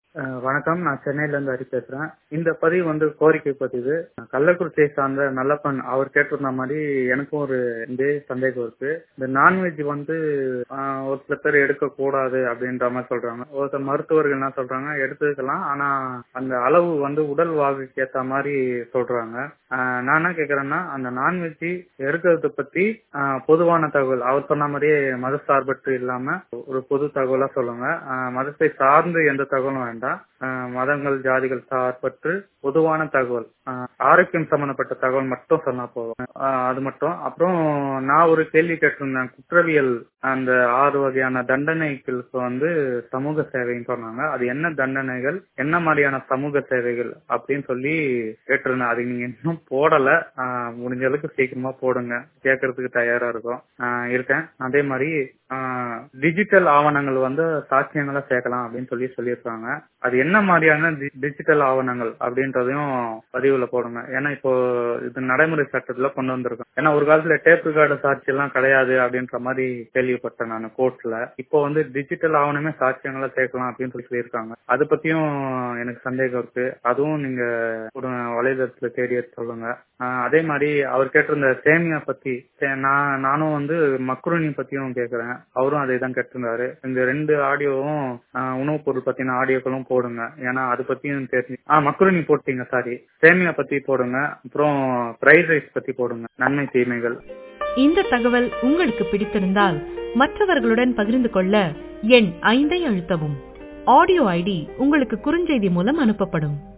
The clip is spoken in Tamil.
அஹ் வணக்கம் நான் சென்னையில இருந்து ஹரி பேசுறேன் இந்த பதிவு வந்து கோரிக்கை பதிவு கள்ளக்குறிச்சியை சார்ந்த நல்லப்பன் அவர் கேட்டிருந்த மாதிரி எனக்கும் ஒரு இதே சந்தேகம் இருக்கு இந்த நான்வெஜ் வந்து ஆஹ், ஒரு சில பேர் எடுக்க கூடாது அப்படின்ற மாதிரி சொல்றாங்க ஒருத்தர் மருத்துவர்கள் என்ன சொல்றாங்க எடுத்துக்கலாம் ஆனா அந்த அளவு வந்து உடல் வாகுக்கு ஏத்த மாதிரி சொல்றாங்க ஆஹ், நான் என்ன கேக்குறேன்னா அந்த நான்வெஜ் எடுக்கிறத பத்தி ஆஹ், பொதுவான தகவல் அவர் சொன்ன மாதிரியே மத சார்பற்று இல்லாம ஒரு பொது தகவலா சொல்லுங்க ஆஹ், மதத்தை சார்ந்து எந்த தகவலும் வேண்டாம் ஆஹ், மதங்கள் ஜாதிகள் சார்பற்று பொதுவான தகவல் ஆஹ், ஆரோக்கியம் சம்பந்தப்பட்ட தகவல் மட்டும் சொன்னா போதும் ஆஹ், அது மட்டும் அப்புறம் நான் ஒரு கேள்வி கேட்டிருந்தேன் குற்றவியல் அந்த ஆறு வகையான தண்டனைகளுக்கு வந்து சமூக சேவைன்னு சொன்னாங்க அது என்ன தண்டனைகள் என்ன மாதிரியான சமூக சேவைகள் அப்படின்னு சொல்லி கேட்டிருந்தேன் அது நீங்க இன்னும் போடல ஆஹ், முடிஞ்ச அளவுக்கு சீக்கிரமா போடுங்க கேட்கறதுக்கு தயாரா இருக்கும் ஆஹ், இருக்கேன் அதே மாதிரி டிஜிட்டல் ஆவணங்கள் வந்து சாட்சியங்களா சேர்க்கலாம் அப்படின்னு சொல்லி சொல்லியிருக்காங்க அது என்ன மாதிரியான டிஜிட்டல் ஆவணங்கள் அப்படின்றதையும் பதிவுல போடுங்க ஏன்னா இப்போ இது நடைமுறை சட்டத்துல கொண்டு வந்திருக்கோம் ஏன்னா ஒரு காலத்துல டேப் ரெக்கார்டு சாட்சி எல்லாம் கிடையாது அப்படின்ற மாதிரி கேள்விப்பட்டேன் நான் கோர்ட்ல இப்போ வந்து டிஜிட்டல் ஆவணமே சாட்சியங்களா சேர்க்கலாம் அப்படின்னு சொல்லி சொல்லியிருக்காங்க அது பத்தியும் எனக்கு சந்தேகம் இருக்கு அதுவும் நீங்க ஒரு வலைதளத்துல தேடி எடுத்து சொல்லுங்க ஆஹ் அதே மாதிரி அவர் கேட்டிருந்த சேமியா பத்தி சே- நான் நானும் வந்து மக்ருனி பத்தியும் கேக்குறேன் அவரும் அதே தான் கேட்டிருந்தாரு இந்த ரெண்டு ஆடியோவும் ஆஹ் உணவுப் பொருள் பத்தின ஆடியோக்களும் போடுங்க ஏன்னா அது பத்தியும் தெரிஞ்சு ஆ மக்ருனி போட்டீங்க சாரி சேமியா பத்தி போடுங்க அப்புறம் ஃப்ரைட் ரைஸ் பத்தி போடுங்க நன்மை தீமைகள் இந்த தகவல் உங்களுக்கு பிடித்திருந்தால் மற்றவர்களுடன் பகிர்ந்து கொள்ள எண் ஐந்தை அழுத்தவும் ஆடியோ ஐடி உங்களுக்கு குறுஞ்செய்தி மூலம் அனுப்பப்படும்